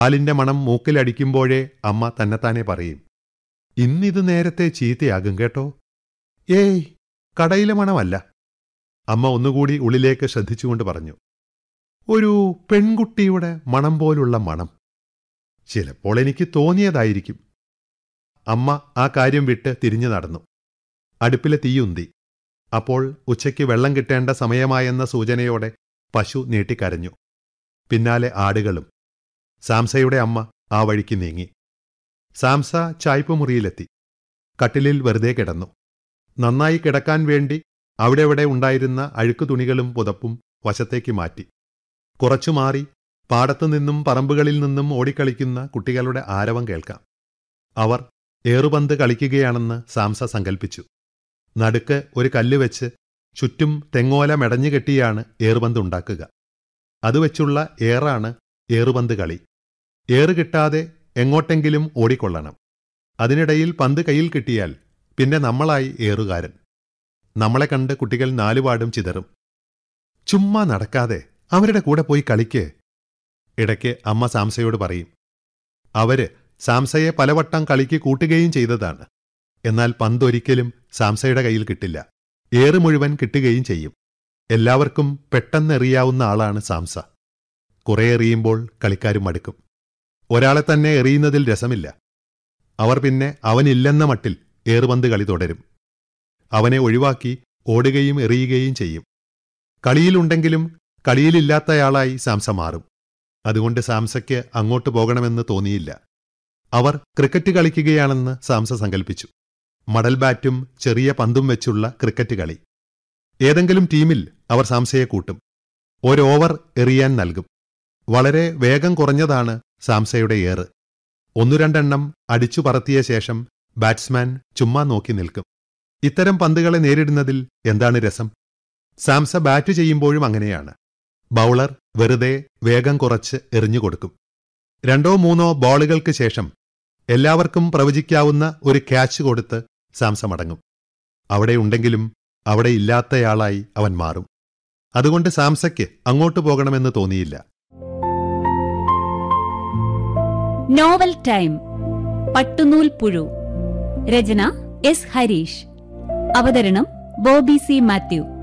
പാലിന്റെ മണം മൂക്കിലടിക്കുമ്പോഴേ അമ്മ തന്നെത്താനെ പറയും ഇന്നിത് നേരത്തെ ചീത്തയാകും കേട്ടോ ഏയ് കടയിലെ മണമല്ല അമ്മ ഒന്നുകൂടി ഉള്ളിലേക്ക് ശ്രദ്ധിച്ചുകൊണ്ട് പറഞ്ഞു ഒരു പെൺകുട്ടിയുടെ മണം പോലുള്ള മണം ചിലപ്പോൾ എനിക്ക് തോന്നിയതായിരിക്കും അമ്മ ആ കാര്യം വിട്ട് തിരിഞ്ഞു നടന്നു അടുപ്പിലെ തീയുന്തി അപ്പോൾ ഉച്ചയ്ക്ക് വെള്ളം കിട്ടേണ്ട സമയമായെന്ന സൂചനയോടെ പശു നീട്ടിക്കരഞ്ഞു പിന്നാലെ ആടുകളും സാംസയുടെ അമ്മ ആ വഴിക്ക് നീങ്ങി സാംസ ചായ്പ മുറിയിലെത്തി കട്ടിലിൽ വെറുതെ കിടന്നു നന്നായി കിടക്കാൻ വേണ്ടി അവിടെവിടെ ഉണ്ടായിരുന്ന അഴുക്കു തുണികളും പുതപ്പും വശത്തേക്ക് മാറ്റി കുറച്ചു മാറി പാടത്തു നിന്നും പറമ്പുകളിൽ നിന്നും ഓടിക്കളിക്കുന്ന കുട്ടികളുടെ ആരവം കേൾക്കാം അവർ ഏറുപന്ത് കളിക്കുകയാണെന്ന് സാംസ സങ്കൽപ്പിച്ചു നടുക്ക് ഒരു കല്ല് വെച്ച് ചുറ്റും തെങ്ങോല മെടഞ്ഞു കെട്ടിയാണ് ഏറുപന്ത് ഉണ്ടാക്കുക അതുവെച്ചുള്ള ഏറാണ് ഏറുപന്ത് കളി ഏറ് കിട്ടാതെ എങ്ങോട്ടെങ്കിലും ഓടിക്കൊള്ളണം അതിനിടയിൽ പന്ത് കയ്യിൽ കിട്ടിയാൽ പിന്നെ നമ്മളായി ഏറുകാരൻ നമ്മളെ കണ്ട് കുട്ടികൾ നാലുപാടും ചിതറും ചുമ്മാ നടക്കാതെ അവരുടെ കൂടെ പോയി കളിക്ക് ഇടയ്ക്ക് അമ്മ സാംസയോട് പറയും അവര് സാംസയെ പലവട്ടം കളിക്ക് കൂട്ടുകയും ചെയ്തതാണ് എന്നാൽ പന്തൊരിക്കലും സാംസയുടെ കയ്യിൽ കിട്ടില്ല ഏറ് മുഴുവൻ കിട്ടുകയും ചെയ്യും എല്ലാവർക്കും പെട്ടെന്നെറിയാവുന്ന ആളാണ് സാംസ കുറെ എറിയുമ്പോൾ കളിക്കാരും മടുക്കും ഒരാളെ തന്നെ എറിയുന്നതിൽ രസമില്ല അവർ പിന്നെ അവനില്ലെന്ന മട്ടിൽ ഏറുപന്ത് കളി തുടരും അവനെ ഒഴിവാക്കി ഓടുകയും എറിയുകയും ചെയ്യും കളിയിലുണ്ടെങ്കിലും കളിയിലില്ലാത്തയാളായി സാംസ മാറും അതുകൊണ്ട് സാംസയ്ക്ക് അങ്ങോട്ട് പോകണമെന്ന് തോന്നിയില്ല അവർ ക്രിക്കറ്റ് കളിക്കുകയാണെന്ന് സാംസ സങ്കൽപ്പിച്ചു മടൽ ബാറ്റും ചെറിയ പന്തും വെച്ചുള്ള ക്രിക്കറ്റ് കളി ഏതെങ്കിലും ടീമിൽ അവർ സാംസയെ കൂട്ടും ഒരോവർ എറിയാൻ നൽകും വളരെ വേഗം കുറഞ്ഞതാണ് സാംസയുടെ ഏറ് ഒന്നു രണ്ടെണ്ണം അടിച്ചു പറത്തിയ ശേഷം ബാറ്റ്സ്മാൻ ചുമ്മാ നോക്കി നിൽക്കും ഇത്തരം പന്തുകളെ നേരിടുന്നതിൽ എന്താണ് രസം സാംസ ബാറ്റ് ചെയ്യുമ്പോഴും അങ്ങനെയാണ് ബൗളർ വെറുതെ വേഗം കുറച്ച് എറിഞ്ഞുകൊടുക്കും രണ്ടോ മൂന്നോ ബോളുകൾക്ക് ശേഷം എല്ലാവർക്കും പ്രവചിക്കാവുന്ന ഒരു ക്യാച്ച് കൊടുത്ത് സാംസ മടങ്ങും അവിടെ ഉണ്ടെങ്കിലും അവിടെ ഇല്ലാത്തയാളായി അവൻ മാറും അതുകൊണ്ട് സാംസയ്ക്ക് അങ്ങോട്ട് പോകണമെന്ന് തോന്നിയില്ല നോവൽ ടൈം പട്ടുനൂൽ പുഴു രചന എസ് ഹരീഷ് അവതരണം ബോബി സി മാത്യു